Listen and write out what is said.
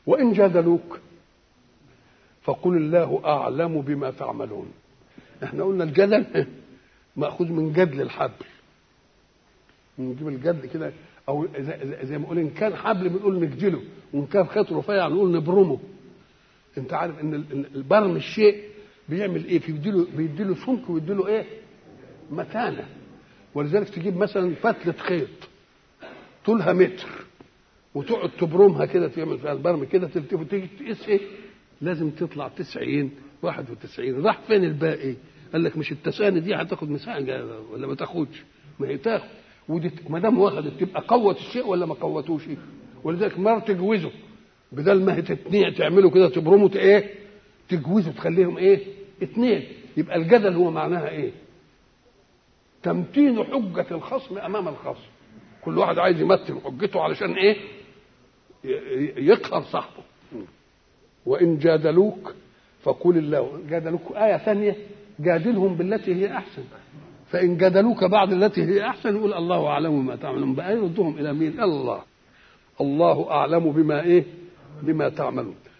وإن جادلوك فقل الله أعلم بما تعملون احنا قلنا الجدل مأخوذ من جدل الحبل نجيب الجدل كده او زي ما نقول ان كان حبل بنقول نجدله وان كان خيط رفيع نقول نبرمه انت عارف ان البرم الشيء بيعمل ايه بيديله بيديله سمك ويديله ايه متانه ولذلك تجيب مثلا فتله خيط طولها متر وتقعد تبرمها كده تعمل فيها البرم كده تلتف وتيجي تقيس ايه لازم تطلع 90 91 راح فين الباقي قال لك مش التساني دي هتاخد مساحه ولا ما تاخدش ما هي تاخد ودي ما دام واخدت تبقى قوت الشيء ولا ما قوتوش ولذلك مره تجوزه بدل ما هي تتنيع تعملوا كده تبرموا ايه تجوزوا تخليهم ايه اثنين يبقى الجدل هو معناها ايه تمتين حجة الخصم أمام الخصم كل واحد عايز يمتن حجته علشان إيه يقهر صاحبه وإن جادلوك فقل الله جادلوك آية ثانية جادلهم بالتي هي أحسن فإن جادلوك بعد التي هي أحسن يقول الله أعلم ما تعملون بقى يردهم إلى مين؟ الله الله أعلم بما إيه؟ بما تعملون